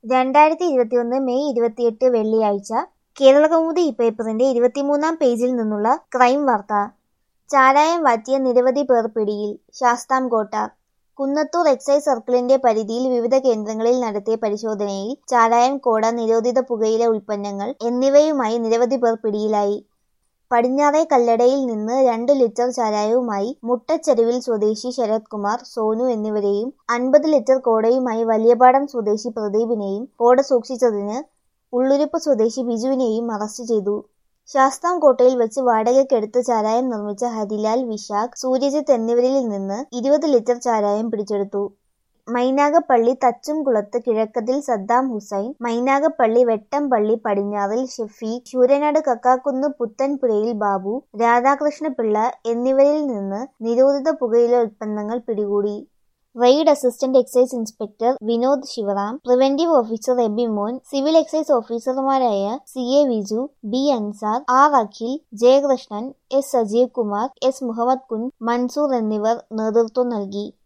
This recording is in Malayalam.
രണ്ടായിരത്തി ഇരുപത്തിയൊന്ന് മെയ് ഇരുപത്തിയെട്ട് വെള്ളിയാഴ്ച കേരളകൗമുദി പേപ്പറിന്റെ ഇരുപത്തിമൂന്നാം പേജിൽ നിന്നുള്ള ക്രൈം വാർത്ത ചാരായം വാറ്റിയ നിരവധി പേർ പിടിയിൽ ശാസ്താംകോട്ട കുന്നത്തൂർ എക്സൈസ് സർക്കിളിന്റെ പരിധിയിൽ വിവിധ കേന്ദ്രങ്ങളിൽ നടത്തിയ പരിശോധനയിൽ ചാരായം കോട നിരോധിത പുകയില ഉൽപ്പന്നങ്ങൾ എന്നിവയുമായി നിരവധി പേർ പിടിയിലായി പടിഞ്ഞാറേ കല്ലടയിൽ നിന്ന് രണ്ട് ലിറ്റർ ചാരായവുമായി മുട്ടച്ചെരുവിൽ സ്വദേശി ശരത് കുമാർ സോനു എന്നിവരെയും അൻപത് ലിറ്റർ കോടയുമായി വലിയപാടം സ്വദേശി പ്രദീപിനെയും കോട സൂക്ഷിച്ചതിന് ഉള്ളുരുപ്പ് സ്വദേശി ബിജുവിനെയും അറസ്റ്റ് ചെയ്തു ശാസ്താംകോട്ടയിൽ വെച്ച് വാടകയ്ക്കെടുത്ത് ചാരായം നിർമ്മിച്ച ഹരിലാൽ വിശാഖ് സൂര്യജിത്ത് എന്നിവരിൽ നിന്ന് ഇരുപത് ലിറ്റർ ചാരായം പിടിച്ചെടുത്തു മൈനാഗപ്പള്ളി തച്ചുംകുളത്ത് കിഴക്കതിൽ സദ്ദാം ഹുസൈൻ മൈനാഗപ്പള്ളി വെട്ടംപള്ളി പടിഞ്ഞാറിൽ ഷെഫീഖ് ശൂരനാട് കക്കാക്കുന്ന് പുത്തൻപുരയിൽ ബാബു രാധാകൃഷ്ണപിള്ള എന്നിവരിൽ നിന്ന് നിരോധിത പുകയില ഉൽപ്പന്നങ്ങൾ പിടികൂടി raid assistant excise inspector Vinod Sivaram preventive officer Abimon civil excise ഓഫീസർമാരായ C A Viju B Ansar R Akhil Jayakrishnan S Sajeev Kumar S Muhammad കുൻ മൻസൂർ എന്നിവർ നേതൃത്വം നൽകി